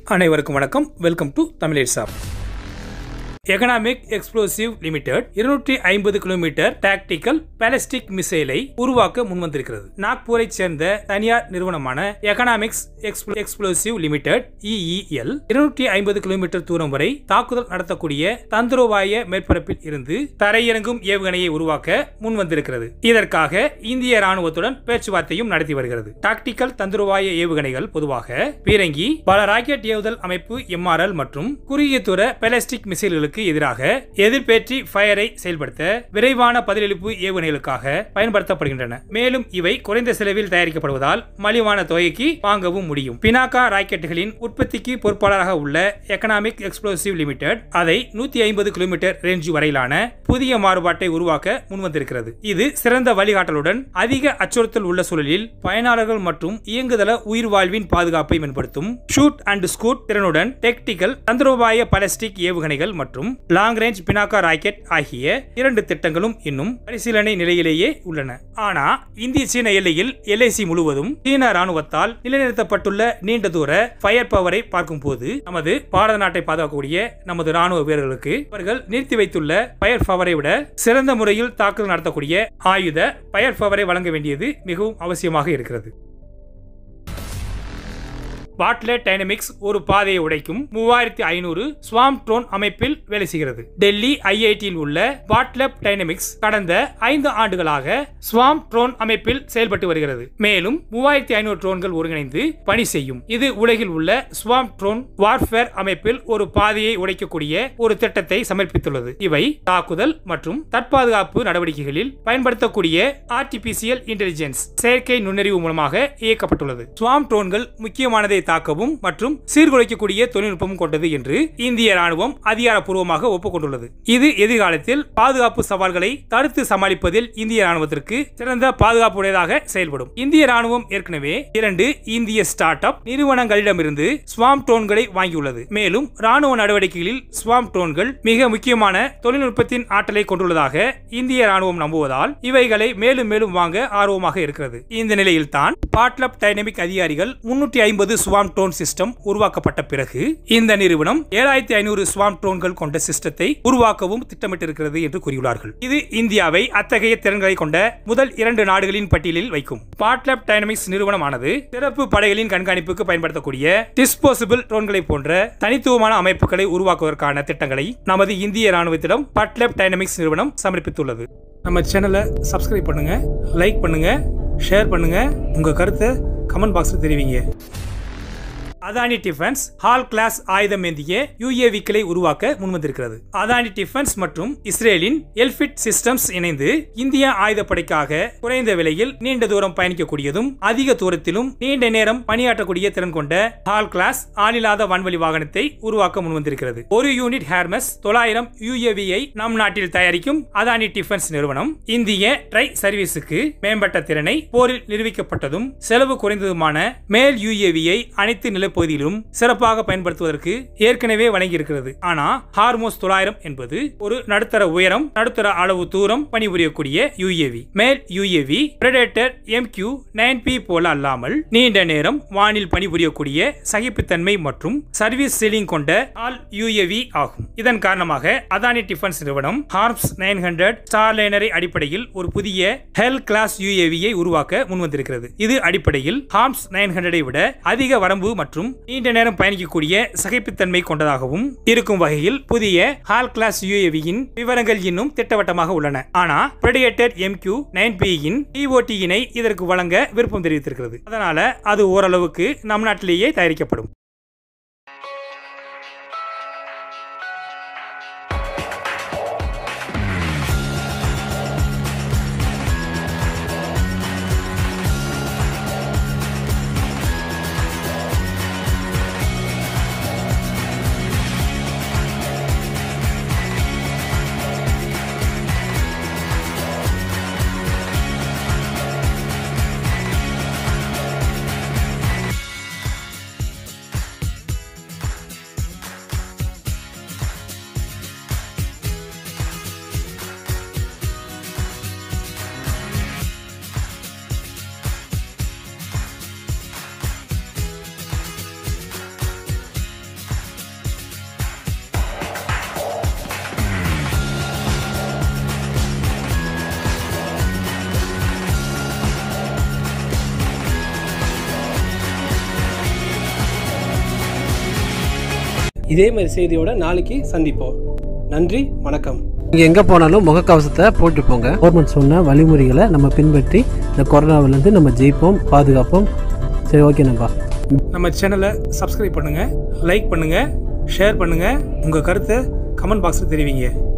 அனைவருக்கும் வணக்கம் welcome to Tamil சாப் எகனாமிக் எக்ஸ்ப்ளோசிவ் லிமிடெட் இருநூற்றி ஐம்பது கிலோமீட்டர் டாக்டிக்கல் பேலஸ்டிக் மிசைலை உருவாக்க முன்வந்திருக்கிறது நாக்பூரை சேர்ந்த தனியார் நிறுவனமான எகனாமிக்ஸ் எக்ஸ்ப்ளோசிவ் லிமிடெட் இஇஎல் இருநூற்றி ஐம்பது கிலோமீட்டர் தூரம் வரை தாக்குதல் நடத்தக்கூடிய தந்திரோபாய மேற்பரப்பில் இருந்து தரையிறங்கும் ஏவுகணையை உருவாக்க முன்வந்திருக்கிறது இதற்காக இந்திய ராணுவத்துடன் பேச்சுவார்த்தையும் நடத்தி வருகிறது டாக்டிக்கல் தந்திரோபாய ஏவுகணைகள் பொதுவாக பீரங்கி பல ராக்கெட் ஏவுதல் அமைப்பு எம்ஆர்எல் மற்றும் குறுகிய தூர பேலஸ்டிக் மிசைல்களுக்கு எதிராக எதிர்பேற்றி ஃபயரை செயல்படுத்த விரைவான பதிலளிப்பு ஏவுகணைகளுக்காக பயன்படுத்தப்படுகின்றன மேலும் இவை குறைந்த செலவில் தயாரிக்கப்படுவதால் மலிவான தொகைக்கு வாங்கவும் முடியும் பினாக்கா ராக்கெட்டுகளின் உற்பத்திக்கு பொறுப்பாளராக உள்ள எக்கனாமிக் எக்ஸ்ப்ளோசிவ் லிமிடெட் அதை நூத்தி ஐம்பது கிலோமீட்டர் ரேஞ்ச் வரையிலான புதிய மாறுபாட்டை உருவாக்க முன்வந்திருக்கிறது இது சிறந்த வழிகாட்டலுடன் அதிக அச்சுறுத்தல் உள்ள சூழலில் பயனாளர்கள் மற்றும் இயங்குதள உயிர் வாழ்வின் பாதுகாப்பை மேம்படுத்தும் ஷூட் அண்ட் ஸ்கூட் திறனுடன் டெக்டிக்கல் தந்திரோபாய பலஸ்டிக் ஏவுகணைகள் மற்றும் லாங் ரேஞ்ச் பினாக்கா ராக்கெட் ஆகிய இரண்டு திட்டங்களும் இன்னும் பரிசீலனை நிலையிலேயே உள்ளன ஆனா இந்திய சீன எல்லையில் எல்ஐசி முழுவதும் சீன ராணுவத்தால் நிலைநிறுத்தப்பட்டுள்ள நீண்ட தூர ஃபயர் பவரை பார்க்கும் போது நமது பாரத நாட்டை பாதுகாக்கக்கூடிய நமது ராணுவ வீரர்களுக்கு அவர்கள் நிறுத்தி வைத்துள்ள ஃபயர் பவரை விட சிறந்த முறையில் தாக்குதல் நடத்தக்கூடிய ஆயுத ஃபயர் பவரை வழங்க வேண்டியது மிகவும் அவசியமாக இருக்கிறது பாட்லெட் டைனமிக்ஸ் ஒரு பாதையை உடைக்கும் மூவாயிரத்தி ஐநூறு ஸ்வாம் ட்ரோன் அமைப்பில் வேலை செய்கிறது டெல்லி ஐஐடியில் உள்ள பாட்லெப் டைனமிக்ஸ் கடந்த ஐந்து ஆண்டுகளாக ஸ்வாம் ட்ரோன் அமைப்பில் செயல்பட்டு வருகிறது மேலும் மூவாயிரத்தி ஐநூறு ட்ரோன்கள் ஒருங்கிணைந்து பணி செய்யும் இது உலகில் உள்ள ஸ்வாம் ட்ரோன் வார்ஃபேர் அமைப்பில் ஒரு பாதையை உடைக்கக்கூடிய ஒரு திட்டத்தை சமர்ப்பித்துள்ளது இவை தாக்குதல் மற்றும் தற்பாதுகாப்பு நடவடிக்கைகளில் பயன்படுத்தக்கூடிய ஆர்டிபிசியல் இன்டெலிஜென்ஸ் செயற்கை நுண்ணறிவு மூலமாக இயக்கப்பட்டுள்ளது ஸ்வாம் ட்ரோன்கள் முக்கியமானதை தாக்கவும் மற்றும் சீர்குலைக்கக்கூடிய தொழில்நுட்பம் கொண்டது என்று இந்திய ராணுவம் அதிகாரப்பூர்வமாக ஒப்புக்கொண்டுள்ளது இது எதிர்காலத்தில் பாதுகாப்பு சவால்களை தடுத்து சமாளிப்பதில் இந்திய ராணுவத்திற்கு சிறந்த பாதுகாப்புடையதாக செயல்படும் இந்திய ராணுவம் ஏற்கனவே இரண்டு இந்திய ஸ்டார்ட் அப் நிறுவனங்களிடமிருந்து ஸ்வாம் ட்ரோன்களை வாங்கியுள்ளது மேலும் ராணுவ நடவடிக்கைகளில் ஸ்வாம் ட்ரோன்கள் மிக முக்கியமான தொழில்நுட்பத்தின் ஆற்றலை கொண்டுள்ளதாக இந்திய ராணுவம் நம்புவதால் இவைகளை மேலும் மேலும் வாங்க ஆர்வமாக இருக்கிறது இந்த நிலையில் தான் பாட்லப் டைனமிக் அதிகாரிகள் முன்னூற்றி ஐம்பது ஸ்வாம் ட்ரோன் சிஸ்டம் உருவாக்கப்பட்ட பிறகு இந்த நிறுவனம் ஏழாயிரத்தி ஐநூறு ஸ்வாம் ட்ரோன்கள் கொண்ட சிஸ்டத்தை உருவாக்கவும் திட்டமிட்டிருக்கிறது என்று கூறியுள்ளார்கள் இது இந்தியாவை அத்தகைய திறன்களை கொண்ட முதல் இரண்டு நாடுகளின் பட்டியலில் வைக்கும் பாட்லப் டைனமிக்ஸ் நிறுவனமானது சிறப்பு படைகளின் கண்காணிப்புக்கு பயன்படுத்தக்கூடிய டிஸ்போசிபிள் ட்ரோன்களை போன்ற தனித்துவமான அமைப்புகளை உருவாக்குவதற்கான திட்டங்களை நமது இந்திய ராணுவத்திடம் பாட்லப் டைனமிக்ஸ் நிறுவனம் சமர்ப்பித்துள்ளது நம்ம சேனலை சப்ஸ்கிரைப் பண்ணுங்க லைக் பண்ணுங்க ஷேர் பண்ணுங்க உங்க கருத்தை கமெண்ட் பாக்ஸில் தெரிவிங்க அதானி டிஃபென்ஸ் ஹால் கிளாஸ் ஆயுதம் ஏந்திய யுஏவிக்களை உருவாக்க முன்வந்திருக்கிறது அதானி டிஃபென்ஸ் மற்றும் இஸ்ரேலின் எல்பிட் சிஸ்டம்ஸ் இணைந்து இந்திய ஆயுதப்படைக்காக குறைந்த விலையில் நீண்ட தூரம் பயணிக்கக்கூடியதும் அதிக தூரத்திலும் நீண்ட நேரம் பணியாற்றக்கூடிய திறன் கொண்ட ஹால் கிளாஸ் ஆளில்லாத வான்வழி வாகனத்தை உருவாக்க முன்வந்திருக்கிறது ஒரு யூனிட் ஹேர்மஸ் தொள்ளாயிரம் யுஏவியை நம் நாட்டில் தயாரிக்கும் அதானி டிஃபென்ஸ் நிறுவனம் இந்திய ட்ரை சர்வீஸுக்கு மேம்பட்ட திறனை போரில் நிரூபிக்கப்பட்டதும் செலவு குறைந்ததுமான மேல் யுஏவியை அனைத்து நில பகுதியிலும் சிறப்பாக பயன்படுத்துவதற்கு ஏற்கனவே வழங்கியிருக்கிறது ஆனா ஹார்மோஸ் தொள்ளாயிரம் என்பது ஒரு நடுத்தர உயரம் நடுத்தர அளவு தூரம் பணிபுரியக்கூடிய யுஏவி மேல் UAV predator M Q nine B போல அல்லாமல் நீண்ட நேரம் வானில் பணிபுரியக்கூடிய சகிப்புத்தன்மை மற்றும் சர்வீஸ் சீலிங் கொண்ட ஆல் யுஏவி ஆகும் இதன் காரணமாக அதானி டிஃபென்ஸ் நிறுவனம் ஹார்ம்ஸ் நைன் ஹண்ட்ரட் ஸ்டார்லைனரை அடிப்படையில் ஒரு புதிய ஹெல் கிளாஸ் யுஏவியை உருவாக்க முன்வந்திருக்கிறது இது அடிப்படையில் ஹார்ம்ஸ் நைன் ஹண்ட்ரடை விட அதிக வரம்பு மற்றும் மற்றும் நீண்ட நேரம் பயணிக்கக்கூடிய சகிப்புத்தன்மை கொண்டதாகவும் இருக்கும் வகையில் புதிய ஹால் கிளாஸ் யுஏவியின் விவரங்கள் இன்னும் திட்டவட்டமாக உள்ளன ஆனா பிரெடியேட்டர் எம் கியூ நைன் பியின் டிஓடியினை இதற்கு வழங்க விருப்பம் தெரிவித்திருக்கிறது அதனால அது ஓரளவுக்கு நம் நாட்டிலேயே தயாரிக்கப்படும் இதே மாதிரி செய்தியோட நாளைக்கு சந்திப்போம் நன்றி வணக்கம் நீங்கள் எங்கே போனாலும் முகக்கவசத்தை போட்டு போங்க கவர்மெண்ட் சொன்ன வழிமுறைகளை நம்ம பின்பற்றி இந்த கொரோனாவிலேருந்து நம்ம ஜெயிப்போம் பாதுகாப்போம் சரி ஓகே நம்பா நம்ம சேனலை சப்ஸ்கிரைப் பண்ணுங்க லைக் பண்ணுங்க ஷேர் பண்ணுங்க உங்க கருத்தை கமெண்ட் பாக்ஸில் தெரிவிங்க